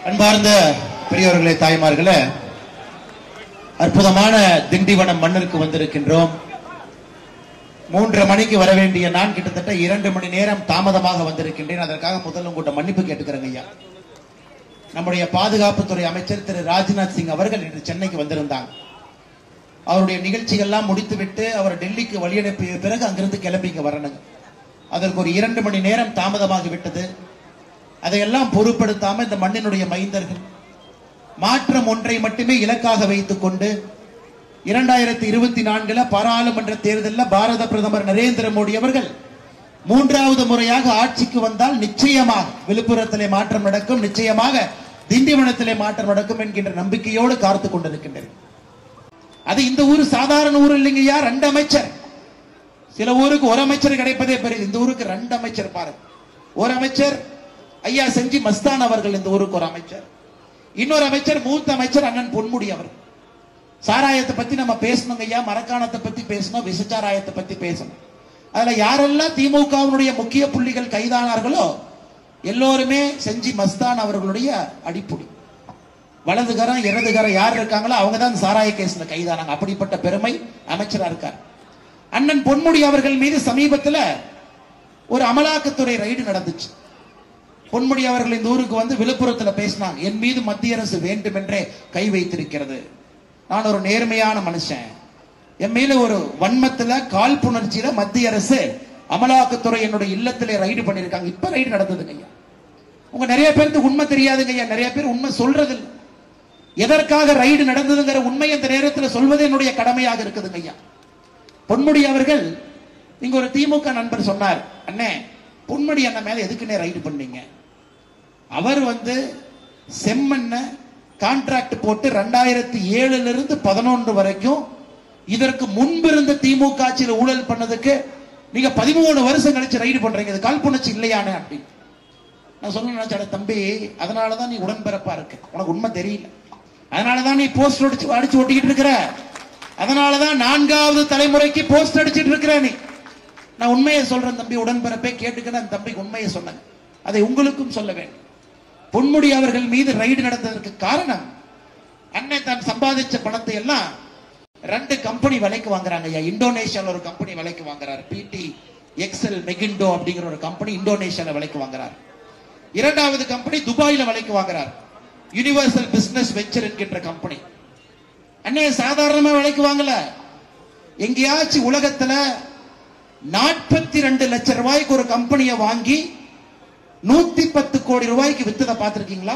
அன்பார்ந்த பெரியவர்களே தாய்மார்களே அற்புதமான திண்டிவனம் மண்ணிற்கு வந்திருக்கின்றோம் மூன்றரை மணிக்கு வர வேண்டிய நான் கிட்டத்தட்ட இரண்டு மணி நேரம் தாமதமாக வந்திருக்கின்றேன் அதற்காக முதல்ல உங்கள்கிட்ட மன்னிப்பு கேட்டுக்கிறேங்க ஐயா நம்முடைய பாதுகாப்புத்துறை அமைச்சர் திரு ராஜ்நாத் சிங் அவர்கள் இன்று சென்னைக்கு வந்திருந்தாங்க அவருடைய நிகழ்ச்சிகள்லாம் முடித்துவிட்டு அவர் டெல்லிக்கு வழி அனுப்பிய பிறகு அங்கிருந்து கிளம்பி இங்க வரணுங்க அதற்கு ஒரு இரண்டு மணி நேரம் தாமதமாகி விட்டது அதையெல்லாம் பொருட்படுத்தாம இந்த மண்ணினுடைய மைந்தர்கள் மாற்றம் ஒன்றை மட்டுமே இலக்காக வைத்துக் கொண்டு இரண்டாயிரத்தி இருபத்தி நான்குல பாராளுமன்ற தேர்தலில் பாரத பிரதமர் நரேந்திர மோடி அவர்கள் மூன்றாவது முறையாக ஆட்சிக்கு வந்தால் நிச்சயமாக விழுப்புரத்திலே மாற்றம் நடக்கும் நிச்சயமாக திண்டிவனத்திலே மாற்றம் நடக்கும் என்கின்ற நம்பிக்கையோடு காத்துக் கொண்டிருக்கின்றனர் அது இந்த ஊர் சாதாரண ஊர் இல்லைங்கய்யா ரெண்டு அமைச்சர் சில ஊருக்கு ஒரு அமைச்சர் கிடைப்பதே பெரிய இந்த ஊருக்கு ரெண்டு அமைச்சர் பாருங்க ஒரு அமைச்சர் ஐயா செஞ்சி மஸ்தான் அவர்கள் இந்த ஊருக்கு ஒரு அமைச்சர் இன்னொரு அமைச்சர் மூத்த அமைச்சர் அண்ணன் பொன்முடி அவர் சாராயத்தை பத்தி நம்ம பேசணுங்க ஐயா மரக்காணத்தை பத்தி பேசணும் விசச்சாராயத்தை பத்தி பேசணும் அதுல யாரெல்லாம் திமுகவினுடைய முக்கிய புள்ளிகள் கைதானார்களோ எல்லோருமே செஞ்சி மஸ்தான் அவர்களுடைய அடிப்புடி வலதுகரம் இடதுகரம் யார் இருக்காங்களோ அவங்க தான் சாராய கேஸ்ல கைதானாங்க அப்படிப்பட்ட பெருமை அமைச்சரா இருக்கார் அண்ணன் பொன்முடி அவர்கள் மீது சமீபத்துல ஒரு அமலாக்கத்துறை ரைடு நடந்துச்சு பொன்முடி அவர்கள் இந்த ஊருக்கு வந்து விழுப்புரத்துல பேசினாங்க என் மீது மத்திய அரசு வேண்டுமென்றே கை வைத்திருக்கிறது நான் ஒரு நேர்மையான மனுஷன் என் மேல ஒரு வன்மத்துல காழ்ப்புணர்ச்சியில மத்திய அரசு அமலாக்கத்துறை என்னுடைய இல்லத்திலே ரைடு பண்ணிருக்காங்க இப்ப ரைடு நடந்ததுங்க ஐயா உங்க நிறைய பேருக்கு உண்மை தெரியாதுங்க ஐயா நிறைய பேர் உண்மை சொல்றது இல்ல எதற்காக ரைடு நடந்ததுங்கிற உண்மை அந்த நேரத்தில் சொல்வது என்னுடைய கடமையாக இருக்குதுங்க ஐயா பொன்முடி அவர்கள் இங்க ஒரு திமுக நண்பர் சொன்னார் அண்ணே பொன்முடி அண்ணன் மேல எதுக்குன்னே ரைடு பண்ணீங்க அவர் வந்து செம்மண்ண கான்ட்ராக்ட் போட்டு ரெண்டாயிரத்தி ஏழுல இருந்து பதினொன்று வரைக்கும் இதற்கு முன்பு இருந்த திமுக ஆட்சியில் ஊழல் பண்ணதுக்கு நீங்க பதிமூணு வருஷம் கழிச்சு ரைடு பண்றீங்க இது காழ்ப்புணர்ச்சி இல்லையானே அப்படின்னு நான் சொல்ல நினைச்சேன் தம்பி அதனாலதான் நீ உடன்பிறப்பா இருக்க உனக்கு உண்மை தெரியல அதனாலதான் நீ போஸ்ட் அடிச்சு அடிச்சு ஒட்டிக்கிட்டு இருக்கிற அதனாலதான் நான்காவது தலைமுறைக்கு போஸ்ட் அடிச்சிட்டு இருக்கிற நீ நான் உண்மையை சொல்றேன் தம்பி உடன்பிறப்பே கேட்டுக்கிற அந்த தம்பிக்கு உண்மையை சொன்னேன் அதை உங்களுக்கும் சொல்ல வேண்டும் பொன்முடி அவர்கள் மீது ரைடு நடந்ததற்கு காரணம் அண்ணன் தான் சம்பாதிச்ச பணத்தை எல்லாம் ரெண்டு கம்பெனி விலைக்கு வாங்குறாங்க ஐயா இந்தோனேஷியால ஒரு கம்பெனி விலைக்கு வாங்குறாரு பிடி எக்ஸல் மெகிண்டோ அப்படிங்கிற ஒரு கம்பெனி இந்தோனேஷியால விலைக்கு வாங்குறாரு இரண்டாவது கம்பெனி துபாயில விலைக்கு வாங்குறார் யுனிவர்சல் பிசினஸ் வெஞ்சர் என்கின்ற கம்பெனி அண்ணே சாதாரணமா விலைக்கு வாங்கல எங்கேயாச்சும் உலகத்துல நாற்பத்தி ரெண்டு லட்சம் ரூபாய்க்கு ஒரு கம்பெனியை வாங்கி நூத்தி பத்து கோடி ரூபாய்க்கு வித்ததை பார்த்திருக்கீங்களா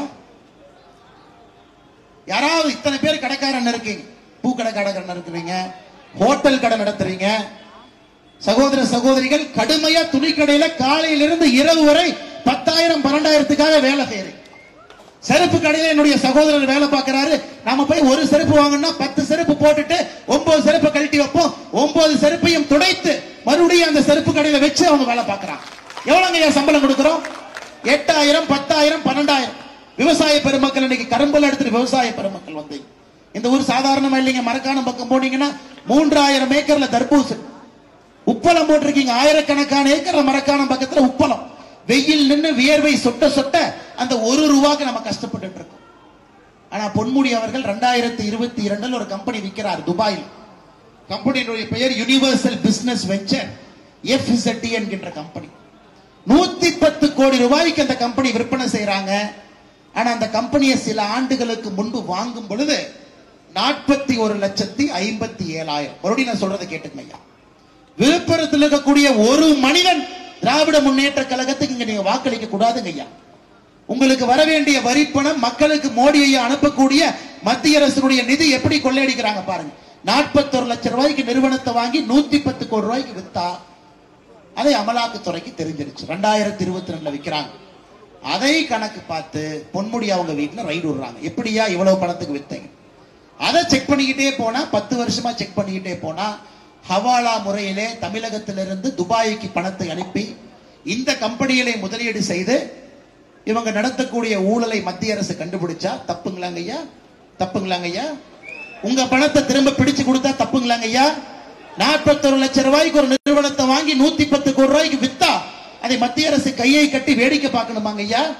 யாராவது இத்தனை பேர் கடைக்காரன் இருக்கீங்க பூக்கடை கடைக்காரன் இருக்கிறீங்க ஹோட்டல் கடை நடத்துறீங்க சகோதர சகோதரிகள் கடுமையா துணிக்கடையில காலையிலிருந்து இரவு வரை பத்தாயிரம் பன்னெண்டாயிரத்துக்காக வேலை செய்யறீங்க செருப்பு கடையில என்னுடைய சகோதரர் வேலை பார்க்கறாரு நாம போய் ஒரு செருப்பு வாங்கணும்னா பத்து செருப்பு போட்டுட்டு ஒன்பது செருப்பு கழட்டி வைப்போம் ஒன்பது செருப்பையும் துடைத்து மறுபடியும் அந்த செருப்பு கடையில வச்சு அவங்க வேலை பார்க்கறாங்க எவ்வளவுங்க ஐயா சம்பளம் கொடுக்கிறோம் எட்டாயிரம் பத்தாயிரம் பன்னெண்டாயிரம் விவசாய பெருமக்கள் இன்னைக்கு கரும்புல எடுத்துட்டு விவசாய பெருமக்கள் வந்து இந்த ஊர் சாதாரணமா இல்லைங்க மரக்காணம் பக்கம் போனீங்கன்னா மூன்றாயிரம் ஏக்கர்ல தர்பூசணி உப்பளம் போட்டிருக்கீங்க ஆயிரக்கணக்கான ஏக்கர்ல மரக்காணம் பக்கத்துல உப்பளம் வெயில் நின்று வியர்வை சொட்ட சொட்ட அந்த ஒரு ரூபாக்கு நம்ம கஷ்டப்பட்டுட்டு இருக்கோம் ஆனா பொன்முடி அவர்கள் ரெண்டாயிரத்தி இருபத்தி இரண்டுல ஒரு கம்பெனி விற்கிறார் துபாயில் கம்பெனியினுடைய பெயர் யுனிவர்சல் பிசினஸ் வெஞ்சர் எஃப்இசட்டி என்கின்ற கம்பெனி நூத்தி பத்து கோடி ரூபாய்க்கு அந்த கம்பெனி விற்பனை செய்யறாங்க ஆனா அந்த கம்பெனியை சில ஆண்டுகளுக்கு முன்பு வாங்கும் பொழுது நாற்பத்தி ஒரு லட்சத்தி ஐம்பத்தி ஏழாயிரம் மறுபடியும் நான் சொல்றதை கேட்டுங்க ஐயா விழுப்புரத்தில் இருக்கக்கூடிய ஒரு மனிதன் திராவிட முன்னேற்ற கழகத்துக்கு இங்க நீங்க வாக்களிக்க கூடாதுங்க ஐயா உங்களுக்கு வர வேண்டிய வரிப்பணம் மக்களுக்கு மோடி ஐயா அனுப்பக்கூடிய மத்திய அரசுடைய நிதி எப்படி கொள்ளையடிக்கிறாங்க பாருங்க நாற்பத்தொரு லட்சம் ரூபாய்க்கு நிறுவனத்தை வாங்கி நூத்தி பத்து கோடி ரூபாய்க்கு வித்தா அதை அமலாக்கத்துறைக்கு தெரிஞ்சிருச்சு ரெண்டாயிரத்தி இருபத்தி ரெண்டுல விற்கிறாங்க அதை கணக்கு பார்த்து பொன்முடி அவங்க வீட்டுல ரைடு விடுறாங்க எப்படியா இவ்வளவு பணத்துக்கு வித்தீங்க அதை செக் பண்ணிக்கிட்டே போனா பத்து வருஷமா செக் பண்ணிக்கிட்டே போனா ஹவாலா முறையிலே தமிழகத்திலிருந்து துபாய்க்கு பணத்தை அனுப்பி இந்த கம்பெனிகளை முதலீடு செய்து இவங்க நடத்தக்கூடிய ஊழலை மத்திய அரசு கண்டுபிடிச்சா தப்புங்களாங்க ஐயா தப்புங்களாங்க ஐயா உங்க பணத்தை திரும்ப பிடிச்சு கொடுத்தா தப்புங்களாங்க ஐயா நாற்பத்தொரு லட்சம் ரூபாய்க்கு ஒரு நிறுவனத்தை வாங்கி நூத்தி பத்து கோடி ரூபாய்க்கு வித்தா அதை மத்திய அரசு கையை கட்டி வேடிக்கை பார்க்கணுமாங்க ஐயா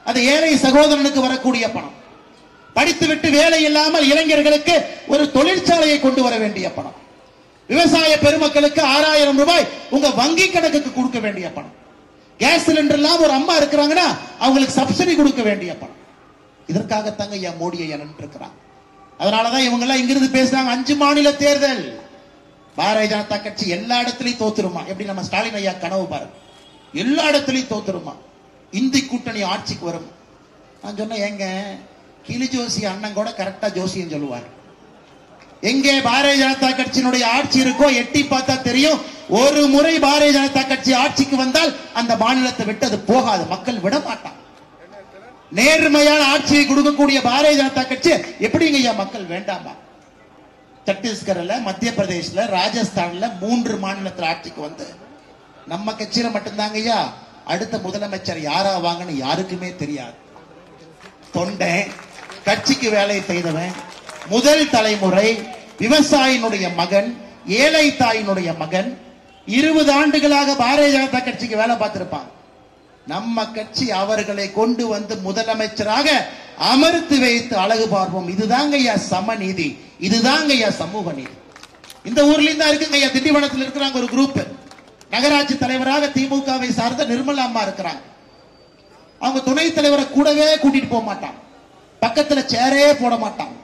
அது ஏழை சகோதரனுக்கு வரக்கூடிய பணம் படித்துவிட்டு வேலை இல்லாமல் இளைஞர்களுக்கு ஒரு தொழிற்சாலையை கொண்டு வர வேண்டிய பணம் விவசாய பெருமக்களுக்கு ஆறாயிரம் ரூபாய் உங்க வங்கி கணக்குக்கு கொடுக்க வேண்டிய பணம் கேஸ் சிலிண்டர் எல்லாம் ஒரு அம்மா இருக்கிறாங்கன்னா அவங்களுக்கு சப்சிடி கொடுக்க வேண்டிய பணம் இதற்காகத்தாங்க ஐயா மோடி ஐயா நின்று இருக்கிறாங்க அதனாலதான் இவங்க எல்லாம் இங்கிருந்து பேசுறாங்க அஞ்சு மாநில தேர்தல் பாரதிய ஜனதா கட்சி எல்லா இடத்துலயும் தோத்துருமா எப்படி நம்ம ஸ்டாலின் ஐயா கனவு பாருங்க எல்லா இடத்துலயும் தோத்துருமா இந்தி கூட்டணி ஆட்சிக்கு வரும் நான் சொன்னேன் ஏங்க கிளி ஜோசி அண்ணன் கூட கரெக்டா ஜோசியம் சொல்லுவார் எங்கே பாரதிய ஜனதா கட்சியினுடைய ஆட்சி இருக்கோ எட்டி பார்த்தா தெரியும் ஒரு முறை பாரதிய ஜனதா கட்சி ஆட்சிக்கு வந்தால் அந்த மாநிலத்தை விட்டு அது போகாது மக்கள் விட மாட்டாங்க நேர்மையான ஆட்சியை கொடுக்கக்கூடிய பாரதிய ஜனதா கட்சி எப்படிங்க ஐயா மக்கள் வேண்டாமா சத்தீஸ்கர்ல மத்திய பிரதேஷ்ல ராஜஸ்தான்ல மூன்று மாநிலத்தில் ஆட்சிக்கு வந்து நம்ம கட்சியில மட்டும்தாங்க ஐயா அடுத்த முதலமைச்சர் யாரா வாங்கன்னு யாருக்குமே தெரியாது தொண்டை கட்சிக்கு வேலை செய்தவன் முதல் தலைமுறை விவசாயினுடைய மகன் ஏழை தாயினுடைய மகன் இருபது ஆண்டுகளாக பாரதிய ஜனதா கட்சிக்கு வேலை பார்த்திருப்பாங்க நம்ம கட்சி அவர்களை கொண்டு வந்து முதலமைச்சராக அமர்த்தி வைத்து அழகு பார்ப்போம் இதுதாங்க ஐயா சமநீதி இதுதாங்க ஐயா சமூக நீதி இந்த ஊர்ல தான் இருக்குங்க ஐயா திண்டிவனத்தில் இருக்கிறாங்க ஒரு குரூப் நகராட்சி தலைவராக திமுகவை சார்ந்த நிர்மலா அம்மா இருக்கிறாங்க அவங்க துணைத் தலைவரை கூடவே கூட்டிட்டு போக மாட்டாங்க பக்கத்துல சேரே போட மாட்டாங்க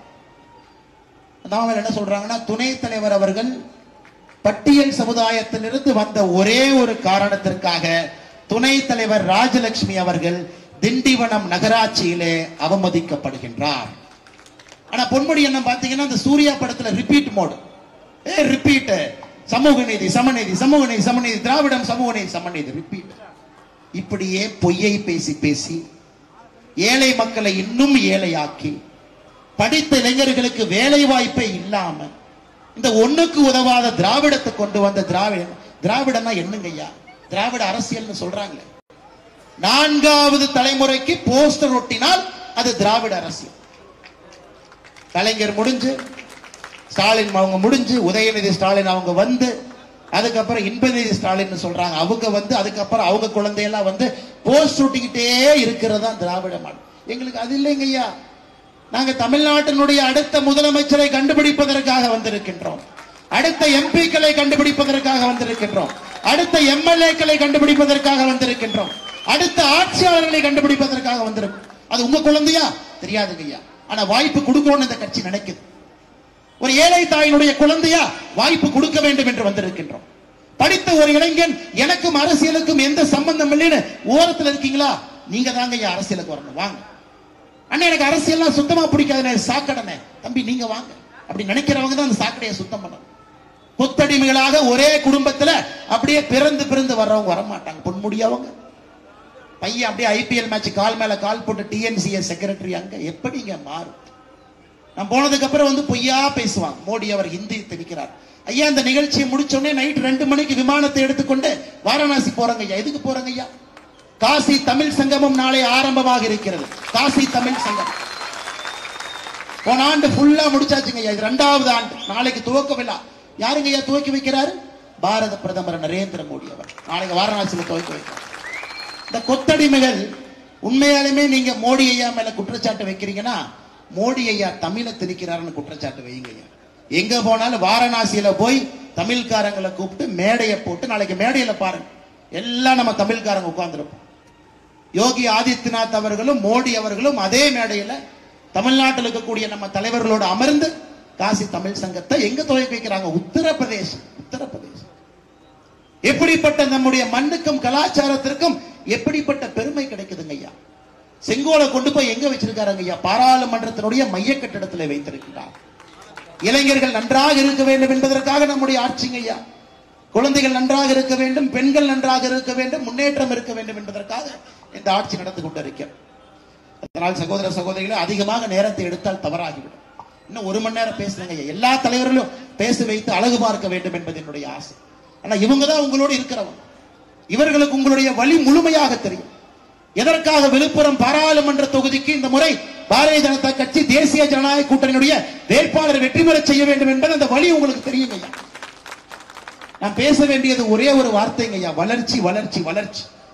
அதான் அவங்க என்ன சொல்றாங்கன்னா துணைத் தலைவர் அவர்கள் பட்டியல் சமுதாயத்திலிருந்து வந்த ஒரே ஒரு காரணத்திற்காக துணைத் தலைவர் ராஜலட்சுமி அவர்கள் திண்டிவனம் நகராட்சியிலே அவமதிக்கப்படுகின்றார் ஆனா பொன்முடி என்ன பாத்தீங்கன்னா இந்த சூர்யா படத்துல ரிப்பீட் மோடு ஏ ரிப்பீட் சமூக நீதி சமநீதி சமூக நீதி சமநீதி திராவிடம் சமூக நீதி சமநீதி ரிப்பீட் இப்படியே பொய்யை பேசி பேசி ஏழை மக்களை இன்னும் ஏழையாக்கி படித்த இளைஞர்களுக்கு வேலை வாய்ப்பே இல்லாம இந்த ஒண்ணுக்கு உதவாத திராவிடத்தை கொண்டு வந்த திராவிட திராவிடம்னா என்னங்க ஐயா திராவிட அரசியல்னு சொல்றாங்களே நான்காவது தலைமுறைக்கு போஸ்டர் ஒட்டினால் அது திராவிட அரசியல் கலைஞர் முடிஞ்சு ஸ்டாலின் அவங்க முடிஞ்சு உதயநிதி ஸ்டாலின் அவங்க வந்து அதுக்கப்புறம் இன்பநிதி ஸ்டாலின் சொல்றாங்க அவங்க வந்து அதுக்கப்புறம் அவங்க குழந்தையெல்லாம் வந்து போஸ்ட் ஒட்டிக்கிட்டே இருக்கிறது தான் திராவிட மாடல் எங்களுக்கு அது இல்லைங்க ஐயா நாங்க தமிழ்நாட்டினுடைய அடுத்த முதலமைச்சரை கண்டுபிடிப்பதற்காக வந்திருக்கின்றோம் அடுத்த எம்பிக்களை கண்டுபிடிப்பதற்காக வந்திருக்கின்றோம் அடுத்த எம்எல்ஏக்களை கண்டுபிடிப்பதற்காக வந்திருக்கின்றோம் அடுத்த ஆட்சியாளர்களை கண்டுபிடிப்பதற்காக வந்திருக்கும் அது உங்க குழந்தையா தெரியாதுங்க ஐயா ஆனா வாய்ப்பு கொடுக்கணும்னு இந்த கட்சி நினைக்குது ஒரு ஏழை தாயினுடைய குழந்தையா வாய்ப்பு கொடுக்க வேண்டும் என்று வந்திருக்கின்றோம் படித்த ஒரு இளைஞன் எனக்கும் அரசியலுக்கும் எந்த சம்பந்தம் இல்லைன்னு ஓரத்தில் இருக்கீங்களா நீங்க தாங்க ஐயா அரசியலுக்கு வரணும் வாங்க அண்ணா எனக்கு அரசியல்லாம் சுத்தமா பிடிக்காதுண்ணே சாக்கடைண்ணே தம்பி நீங்க வாங்க அப்படி நினைக்கிறவங்க தான் அந்த சாக்கடையை சுத்தம் பண்ணணும் கொத்தடிமைகளாக ஒரே குடும்பத்துல அப்படியே பிறந்து பிறந்து வர்றவங்க வரமாட்டாங்க பொன்முடியவங்க பையன் அப்படியே ஐபிஎல் மேட்ச் கால் மேல கால் போட்டு டிஎன்சிஎஸ் செக்ரட்டரி அங்க எப்படிங்க மாறும் நான் போனதுக்கு அப்புறம் வந்து பொய்யா பேசுவாங்க மோடி அவர் ஹிந்தி திணிக்கிறார் ஐயா இந்த நிகழ்ச்சியை முடிச்ச உடனே நைட் ரெண்டு மணிக்கு விமானத்தை எடுத்துக்கொண்டு வாரணாசி போறாங்க ஐயா எதுக்கு போறாங்க ஐயா காசி தமிழ் சங்கமம் நாளை ஆரம்பமாக இருக்கிறது காசி தமிழ் சங்கம் போன ஆண்டு ஃபுல்லா முடிச்சாச்சுங்க ஐயா இது ரெண்டாவது ஆண்டு நாளைக்கு துவக்க விழா யாருங்க ஐயா துவக்கி வைக்கிறாரு பாரத பிரதமர் நரேந்திர மோடி அவர் நாளைக்கு வாரணாசியில துவக்கி வைக்கிறார் இந்த கொத்தடிமைகள் உண்மையாலுமே நீங்க மோடி ஐயா மேல குற்றச்சாட்டு வைக்கிறீங்கன்னா மோடி ஐயா தமிழை திணிக்கிறாருன்னு குற்றச்சாட்டு வைங்க ஐயா எங்க போனாலும் வாரணாசியில போய் தமிழ்காரங்களை கூப்பிட்டு மேடையை போட்டு நாளைக்கு மேடையில பாருங்க எல்லாம் நம்ம தமிழ்காரங்க உட்கார்ந்துருப்போம் யோகி ஆதித்யநாத் அவர்களும் மோடி அவர்களும் அதே மேடையில தமிழ்நாட்டில் இருக்கக்கூடிய நம்ம தலைவர்களோடு அமர்ந்து காசி தமிழ் சங்கத்தை எங்க துவக்கி வைக்கிறாங்க உத்தரப்பிரதேசம் உத்தரப்பிரதேசம் எப்படிப்பட்ட நம்முடைய மண்ணுக்கும் கலாச்சாரத்திற்கும் எப்படிப்பட்ட பெருமை கிடைக்குதுங்க ஐயா செங்கோலை கொண்டு போய் எங்க வச்சிருக்காருங்க ஐயா பாராளுமன்றத்தினுடைய மைய கட்டிடத்துல வைத்திருக்கிறார் இளைஞர்கள் நன்றாக இருக்க வேண்டும் என்பதற்காக நம்முடைய ஆட்சிங்க ஐயா குழந்தைகள் நன்றாக இருக்க வேண்டும் பெண்கள் நன்றாக இருக்க வேண்டும் முன்னேற்றம் இருக்க வேண்டும் என்பதற்காக இந்த ஆட்சி நடந்து கொண்டிருக்கிறது அதனால் சகோதர சகோதரிகளே அதிகமாக நேரத்தை எடுத்தால் தவறாகிவிடும் இன்னும் ஒரு மணி நேரம் பேசுறேங்க ஐயா எல்லா தலைவர்களும் பேச வைத்து அழகு பார்க்க வேண்டும் என்பது என்னுடைய ஆசை ஆனா இவங்க தான் உங்களோடு இருக்கிறவங்க இவர்களுக்கு உங்களுடைய வழி முழுமையாக தெரியும் எதற்காக விழுப்புரம் பாராளுமன்ற தொகுதிக்கு இந்த முறை பாரதிய ஜனதா கட்சி தேசிய ஜனநாயக கூட்டணியுடைய வேட்பாளரை வெற்றி பெறச் செய்ய வேண்டும் என்பது அந்த வழி உங்களுக்கு தெரியுங்க ஐயா நான் பேச வேண்டியது ஒரே ஒரு வார்த்தைங்க ஐயா வளர்ச்சி வளர்ச்சி வளர்ச்சி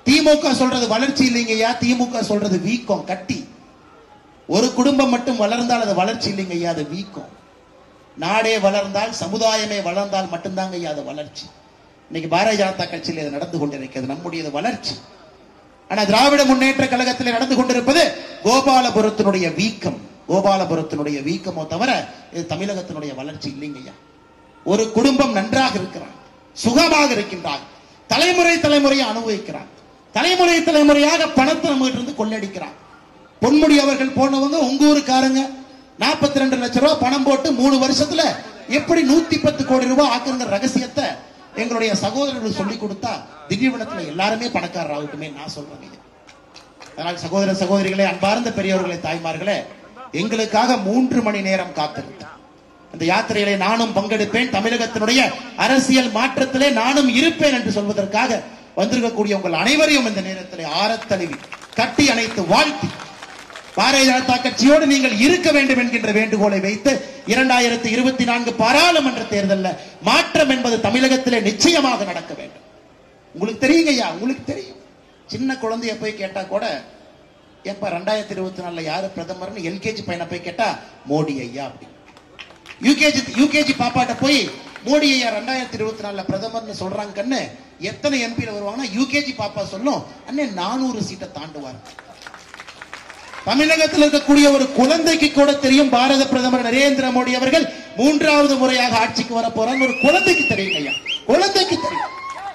திமுக சொல்றது வளர்ச்சி இல்லைங்கய்யா திமுக சொல்றது வீக்கம் கட்டி ஒரு குடும்பம் மட்டும் வளர்ந்தால் அது வளர்ச்சி இல்லைங்கய்யா அது வீக்கம் நாடே வளர்ந்தால் சமுதாயமே வளர்ந்தால் மட்டும்தாங்க ஐயா அது வளர்ச்சி இன்னைக்கு பாரதிய ஜனதா கட்சியில் இது நடந்து கொண்டிருக்கிறது நம்முடையது வளர்ச்சி ஆனா திராவிட முன்னேற்ற கழகத்தில் நடந்து கொண்டிருப்பது கோபாலபுரத்தினுடைய வீக்கம் கோபாலபுரத்தினுடைய வீக்கமோ தவிர இது தமிழகத்தினுடைய வளர்ச்சி இல்லைங்கய்யா ஒரு குடும்பம் நன்றாக இருக்கிறான் சுகமாக இருக்கின்றான் தலைமுறை தலைமுறையை அனுபவிக்கிறான் தலைமுறை தலைமுறையாக பணத்தை நம்ம இருந்து கொள்ளடிக்கிறான் பொன்முடி அவர்கள் போனவங்க உங்க ஊருக்காரங்க நாற்பத்தி ரெண்டு லட்சம் ரூபாய் பணம் போட்டு மூணு வருஷத்துல எப்படி நூத்தி பத்து கோடி ரூபாய் ஆக்குங்கிற ரகசியத்தை எங்களுடைய சகோதரர்கள் சொல்லி கொடுத்தா திடீர்வனத்துல எல்லாருமே பணக்காரர் ஆகட்டுமே நான் சொல்றேன் ஐயா. அதனால் சகோதர சகோதரிகளே அன்பார்ந்த பெரியவர்களே தாய்மார்களே எங்களுக்காக மூன்று மணி நேரம் காத்திருந்தார் அந்த யாத்திரையிலே நானும் பங்கெடுப்பேன் தமிழகத்தினுடைய அரசியல் மாற்றத்திலே நானும் இருப்பேன் என்று சொல்வதற்காக வந்திருக்கக்கூடிய உங்கள் அனைவரையும் இந்த நேரத்திலே ஆரத்தழுவி கட்டி அணைத்து வாழ்த்தி பாரதிய ஜனதா கட்சியோடு நீங்கள் இருக்க வேண்டும் என்கின்ற வேண்டுகோளை வைத்து இரண்டாயிரத்தி இருபத்தி நான்கு பாராளுமன்ற தேர்தலில் மாற்றம் என்பது தமிழகத்திலே நிச்சயமாக நடக்க வேண்டும் உங்களுக்கு தெரியுங்கய்யா உங்களுக்கு தெரியும் சின்ன குழந்தைய போய் கேட்டா கூட எப்ப ரெண்டாயிரத்தி இருபத்தி நாலுல யாரு பிரதமர்னு எல்கேஜி பையனை போய் கேட்டா மோடி ஐயா அப்படி யூகேஜி யூகேஜி பாப்பாட்ட போய் மோடி ஐயா ரெண்டாயிரத்தி இருபத்தி நாலுல பிரதமர்னு சொல்றாங்க கண்ணு எத்தனை எம்பில வருவாங்கன்னா யூகேஜி பாப்பா சொல்லும் அண்ணே நானூறு சீட்டை தாண்டுவார் தமிழகத்தில் இருக்கக்கூடிய ஒரு குழந்தைக்கு கூட தெரியும் பாரத பிரதமர் நரேந்திர மோடி அவர்கள் மூன்றாவது முறையாக ஆட்சிக்கு வர போறாங்க ஒரு குழந்தைக்கு தெரியும் ஐயா குழந்தைக்கு தெரியும்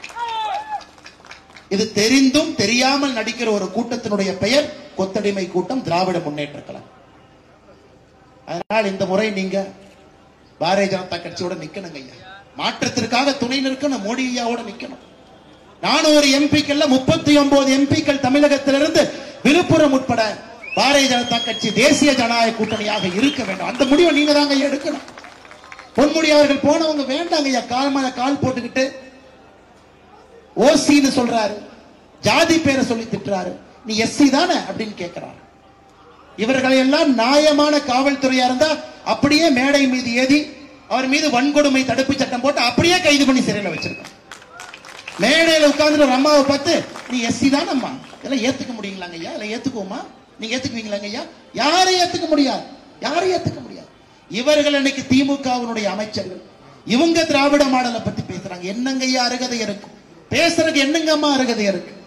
இது தெரிந்தும் தெரியாமல் நடிக்கிற ஒரு கூட்டத்தினுடைய பெயர் கொத்தடிமை கூட்டம் திராவிட முன்னேற்ற கழகம் அதனால் இந்த முறை நீங்க பாரதிய ஜனதா கட்சியோட நிக்கணுங்க ஐயா மாற்றத்திற்காக துணை நிற்கணும் மோடி ஐயாவோட நிக்கணும் நானூறு எம்பிக்கள்ல முப்பத்தி ஒன்பது எம்பிக்கள் தமிழகத்திலிருந்து விழுப்புரம் உட்பட பாரதிய ஜனதா கட்சி தேசிய ஜனநாயக கூட்டணியாக இருக்க வேண்டும் அந்த முடிவை நீங்க தாங்க ஐயா எடுக்கணும் பொன்முடி அவர்கள் போனவங்க வேண்டாங்க ஐயா கால் மேல கால் போட்டுக்கிட்டு ஓசின்னு சொல்றாரு ஜாதி பேரை சொல்லி திட்டுறாரு நீ எஸ்சி தானே அப்படின்னு கேட்கிறாரு இவர்களை எல்லாம் நியாயமான காவல்துறையா இருந்தா அப்படியே மேடை மீது ஏதி அவர் மீது வன்கொடுமை தடுப்பு சட்டம் போட்டு அப்படியே கைது பண்ணி சிறையில் வச்சிருக்கோம் மேடையில உட்கார்ந்து ஒரு அம்மாவை பார்த்து நீ எஸ்சி தான் அம்மா இதெல்லாம் ஏத்துக்க முடியுங்களாங்க ஐயா இல்லை ஏத்துக்குவோமா நீங்க ஏத்துக்குவீங்களாங்க ஐயா யாரையும் ஏத்துக்க முடியாது யாரையும் ஏத்துக்க முடியாது இவர்கள் இன்னைக்கு திமுகவினுடைய அமைச்சர்கள் இவங்க திராவிட மாடலை பத்தி பேசுறாங்க என்னங்க ஐயா அருகதை இருக்கு பேசுறதுக்கு என்னங்கம்மா அருகதை இருக்கு